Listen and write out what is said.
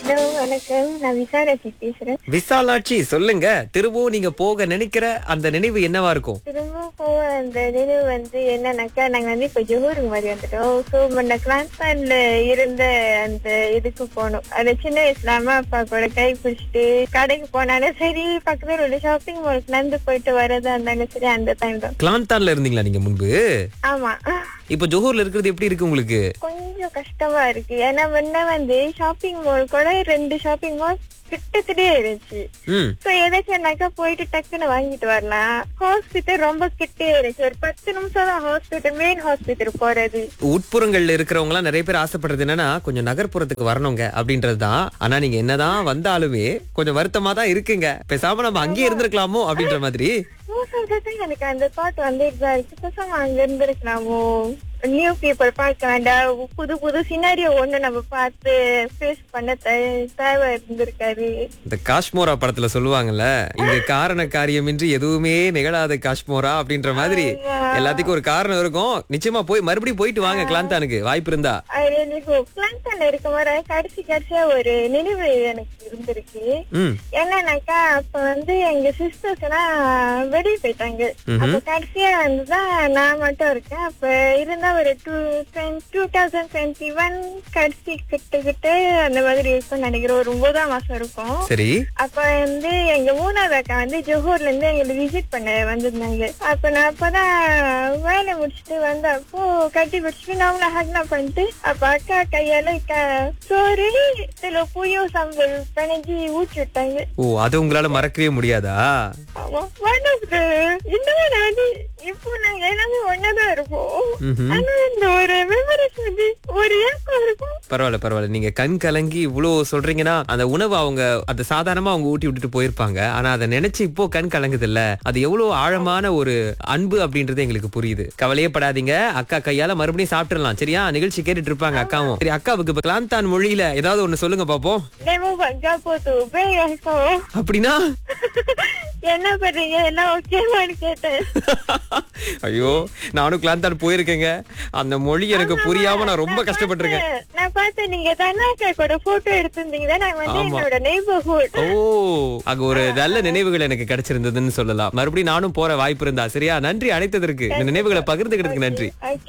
Hello வணக்கம் நான் விசாலாட்சி பேசுறேன் விசாலாட்சி சொல்லுங்க திரும்பவும் நீங்க போக நினைக்கிற அந்த நினைவு என்னவா இருக்கும் திரும்ப போக அந்த நினைவு வந்து என்னன்னாக்கா நாங்க வந்து இப்ப ஜோஹூருக்கு மாதிரி வந்துட்டோம் ஸோ அந்த கிளாஸ்தான்ல இருந்த அந்த இதுக்கு போனோம் அந்த சின்ன வயசுல அம்மா அப்பா கூட கை பிடிச்சிட்டு கடைக்கு போனாலும் சரி பக்கத்துல உள்ள ஷாப்பிங் மாலுக்கு நடந்து போயிட்டு வரதா இருந்தாலும் சரி அந்த டைம் தான் கிளாந்தான்ல இருந்தீங்களா நீங்க முன்பு ஆமா இப்ப ஜோஹூர்ல இருக்கிறது எப்படி இருக்கு உங்களுக்கு கொஞ்சம் கஷ்டமா இருக்கு ஏன்னா முன்ன வந்து ஷாப்பிங் மால் கூட ரெண்டு ஷாப்பிங் மால் கிட்டத்திலே இருந்துச்சு ம் சோ எதாச்சும்னாக்கா போயிட்டு டக்குன்னு வாங்கிட்டு வரலாம் ஹாஸ்பிட்டல் ரொம்ப கிட்டே இருக்கு ஒரு பத்து நிமிஷம் தான் ஹாஸ்பிட்டல் மெயின் ஹாஸ்பிட்டல் போறது உட்புறங்கள்ல இருக்கிறவங்க எல்லாம் நிறைய பேர் ஆசைப்படுறது என்னன்னா கொஞ்சம் நகர்ப்புறத்துக்கு வரணுங்க அப்படின்றது தான் ஆனா நீங்க என்னதான் வந்தாலுமே கொஞ்சம் வருத்தமா தான் இருக்குங்க பேசாம நம்ம அங்கேயே இருந்திருக்கலாமோ அப்படின்ற மாதிரி சொல்றது எனக்கு அந்த தாட் வந்துட்டு தான் இருக்கு பேசாம அங்க இருந்திருக்கலாமோ நியூ பீப்புள் பார்க்க வேண்டாம் புது புது சினாரியோ ஒண்ணு நம்ம பார்த்து ஃபேஸ் பண்ண தே- தேவை இருந்திருக்காது இந்த காஷ்மோரா படத்துல சொல்லுவாங்கல்ல இங்க காரண காரியமின்றி எதுவுமே நிகழாத காஷ்மோரா அப்படின்ற மாதிரி எல்லாத்துக்கும் ஒரு காரணம் இருக்கும் நிச்சயமா போய் மறுபடியும் போயிட்டு வாங்க கிளாந்தானுக்கு வாய்ப்பு இருந்தா அது எனக்கு பிளான்ல இருக்க மாதிரி கடைசி கடைசியா ஒரு நினைவு எனக்கு இருந்திருக்கு ம் என்னன்னாக்கா அப்ப வந்து எங்க சிஸ்டர்ஸ் எல்லாம் வெளியே போயிட்டாங்க அப்ப கடைசியா வந்துதான் நான் மட்டும் இருக்கேன் அப்ப இருந்தா ஒரு two two thousand twenty one கடைசி கிட்ட கிட்ட அந்த மாதிரி இருக்கும்னு நினைக்கிறேன் ஒரு ஒன்பதாம் மாசம் இருக்கும் சரி அப்ப வந்து எங்க மூணாவது அக்கா வந்து ஜோஹூர்ல இருந்து எங்களை விசிட் பண்ண வந்திருந்தாங்க அப்ப நான் அப்பதான் வேலை முடிச்சுட்டு வந்தப்போ கட்டி பிடிச்சிட்டு நாமள ஹக்னா பண்ணிட்டு அப்ப அக்கா கையால க- சோறு இதுல புயும் சம்பல் பிணைஞ்சி ஊற்றி விட்டாங்க ஓ அது உங்களால மறக்கவே முடியாதா ஆமா one of the- இன்னுமே நான் வந்து இப்போ நாங்க எல்லாமே ஒன்னாதான் இருப்போம் ம்ஹும். ஆனா இந்த ஒரு மெமரிஸ் வந்து ஒரு ஏக்கம் இருக்கும் பரவாயில்ல பரவாயில்ல நீங்க கண் கலங்கி இவ்வளவு சொல்றீங்கன்னா அந்த உணவு அவங்க அந்த சாதாரணமா அவங்க ஊட்டி விட்டுட்டு போயிருப்பாங்க ஆனா அதை நினைச்சு இப்போ கண் கலங்குது இல்ல அது எவ்வளவு ஆழமான ஒரு அன்பு அப்படின்றது எங்களுக்கு புரியுது கவலையே படாதீங்க அக்கா கையால மறுபடியும் சாப்பிட்டுறலாம் சரியா நிகழ்ச்சி கேட்டுட்டு இருப்பாங்க அக்காவும் சரி அக்காவுக்கு இப்ப கிளாந்தான் மொழியில ஏதாவது ஒண்ணு சொல்லுங்க பாப்போம் Nemo பக்கா tu பேகம் அப்படின்னா என்ன பண்றீங்க எல்லாம் ஓகேவான்னு கேட்டேன் ஐயோ நானும் கிளாந்தான் போயிருக்கேங்க அந்த மொழி எனக்கு புரியாம நான் ரொம்ப கஷ்டப்பட்டிருக்கேன் நான் பார்த்தேன் நீங்க தனாக்கா கூட போட்டோ எடுத்திருந்தீங்க நாங்க வந்து ஆமா. என்னோட நெய்பர்ஹுட் ஓ அங்க ஒரு நல்ல நினைவுகள் எனக்கு கிடைச்சிருந்ததுன்னு சொல்லலாம் மறுபடியும் நானும் போற வாய்ப்பு இருந்தா சரியா நன்றி அழைத்ததற்கு இந்த நினைவுகளை பகிர்ந்துக்கிறதுக்கு நன்றி